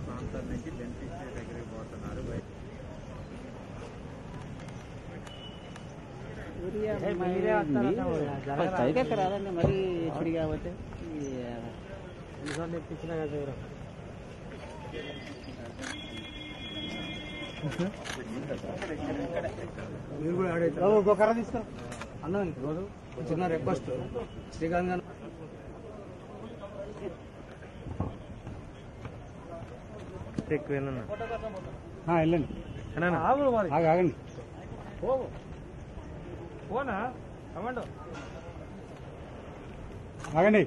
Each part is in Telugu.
ప్రాంతాల నుంచి బెనిఫిషియరీ దగ్గరికి పోతున్నారు బయట పైకి రాదండి మరి హెచ్డి కాబట్టి ఎన్నిసార్లు ఎప్పించినా కదా మీరు కూడా ఆడైతే ఇంకో కర్ర తీసుకో అన్న రోజు చిన్న రిక్వెస్ట్ శ్రీకాంత్ గారు వెళ్ళండి ఆగు, ఆగండి ఆగండి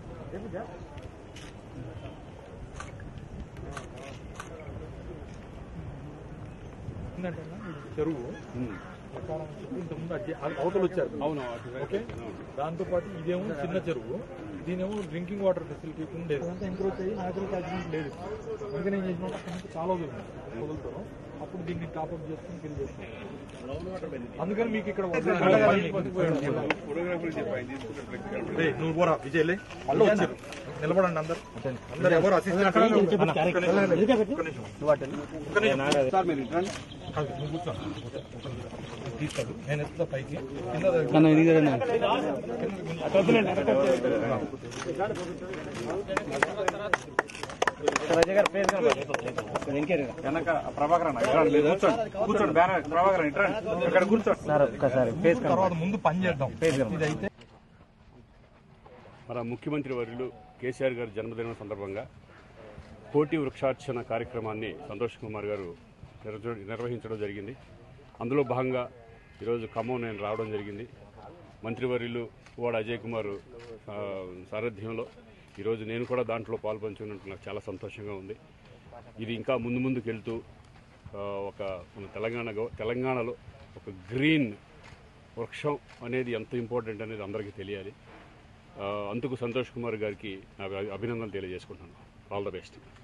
చెరువు ప్రకారం చెరువు ఇంతకుముందు అడ్డి- అవతల వచ్చారు అవును ఓకే దాంతో పాటు ఇదేమో చిన్న చెరువు దీనేమో డ్రింకింగ్ వాటర్ ఫెసిలిటీ ఉండేది అంతా ఎంక్రోచ్ అయ్యి న్యాచురల్ క్యాచ్మెంట్ లేదు అందుకని ఏం చేసినా అక్కడ నుంచి చాలా దూరం వదులుతారు అప్పుడు దీన్ని టాప్అప్ చేసుకుని ఫిల్ చేస్తాం అందుకని మీకు ఇక్కడ రేయ్, నువ్వు పోరా విజయ్ లే మళ్ళీ వచ్చారు నిలబడండి అందరు అందరు ఎవరు అసిస్టెంట్ తీస్తాడు నేను ఎత్తుతా పైకి కింద వెనక ప్రభాకర్ అన్న ఇక్కడ రండి, మీరు కూర్చోండి కూర్చోండి బ్యానర్ ప్రభాకర్ అన్న, ఇటు రండి. ఇక్కడ కూర్చోండి సార్ ఒక్కసారి ఫేస్ తర్వాత ముందు పని చేద్దాం ఇదైతే మన ముఖ్యమంత్రి వర్యులు కేసీఆర్ గారి జన్మదినం సందర్భంగా కోటి వృక్షార్చన కార్యక్రమాన్ని సంతోష్ కుమార్ గారు నిర్వ- నిర్వహించడం జరిగింది అందులో భాగంగా ఈరోజు ఖమ్మం నేను రావడం జరిగింది మంత్రివర్యులు వాడ అజయ్ కుమార్ ఆ, సారథ్యంలో ఈరోజు నేను కూడా దాంట్లో పాల్పంచుకున్నట్టు నాకు చాలా సంతోషంగా ఉంది ఇది ఇంకా ముందు ముందుకు వెళ్తూ ఆ, ఒక మన తెలంగాణ గవ- తెలంగాణలో ఒక గ్రీన్ వృక్షం అనేది ఎంత ఇంపార్టెంట్ అనేది అందరికీ తెలియాలి ఆ, అందుకు సంతోష్ కుమార్ గారికి నా అభినందనలు తెలియజేసుకుంటున్నాను ఆల్ ద బెస్ట్